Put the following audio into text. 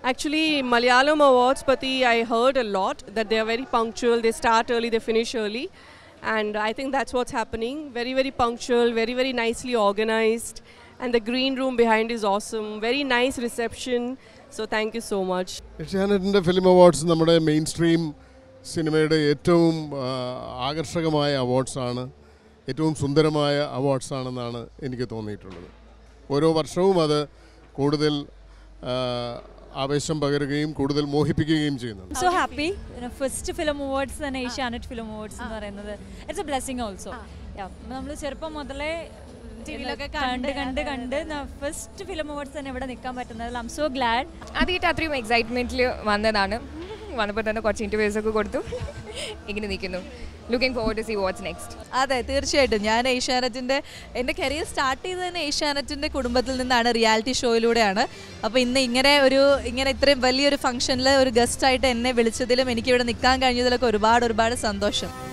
Actually, Malayalam Awards, Pati, I heard a lot that they are very punctual. They start early, they finish early. And I think that's what's happening. Very, very punctual, very, very nicely organized. And the green room behind is awesome. Very nice reception. So thank you so much. ഏഷ്യാനെറ്റിൻ്റെ film awards നമ്മുടെ mainstream സിനിമയുടെ ഏറ്റവും ആ, ആകർഷകമായ അവാർഡ്സാണ് ഏറ്റവും സുന്ദരമായ awards ആണെന്നാണ് എനിക്ക് തോന്നിയിട്ടുള്ളത് ഓരോ വർഷവും അത് കൂടുതൽ ആ, ആവേശം പകരുകയും കൂടുതൽ മോഹിപ്പിക്കുകയും ചെയ്യുന്നുണ്ട് so happy first film awards തന്നെ ഏഷ്യാനെറ്റ് ഫിലിം അവാർഡ്സ് എന്ന് പറയുന്നത് ഇറ്റ്സ് എ ബ്ലെസ്സിങ് ഓൾസോ നമ്മൾ ചെറുപ്പം മുതലേ ടിവിയിലൊക്കെ കണ്ട് കണ്ട് കണ്ട് ഫസ്റ്റ് ഫിലിം അവാർഡ്സ് തന്നെ ഇവിടെ നിൽക്കാൻ പറ്റുന്നതിൽ ഐ എം സോ ഗ്ലാഡ് ആദ്യമായിട്ട് അത്രയും എക്സൈറ്റ്മെൻറ്റിൽ വന്നതാണ് വന്നപ്പോൾ തന്നെ കുറച്ച് ഇൻ്റർവ്യൂസ് ഒക്കെ കൊടുത്തു ഇങ്ങനെ നിൽക്കുന്നു looking forward to see what's next അതെ തീർച്ചയായിട്ടും ഞാൻ ഏഷ്യാനെറ്റിൻ്റെ എൻ്റെ കരിയർ സ്റ്റാർട്ട് ചെയ്തത് തന്നെ ഏഷ്യാനെറ്റിൻ്റെ കുടുംബത്തിൽ നിന്നാണ് റിയാലിറ്റി ഷോയിലൂടെയാണ് അപ്പോൾ ഇന്ന് ഇങ്ങനെ ഒരു ഇങ്ങനെ ഇത്രയും വലിയൊരു ഫംഗ്ഷനിൽ ഒരു ഗസ്റ്റായിട്ട് എന്നെ വിളിച്ചതിലും എനിക്കിവിടെ നിൽക്കാൻ കഴിഞ്ഞതിലൊക്കെ ഒരുപാട് ഒരുപാട് സന്തോഷം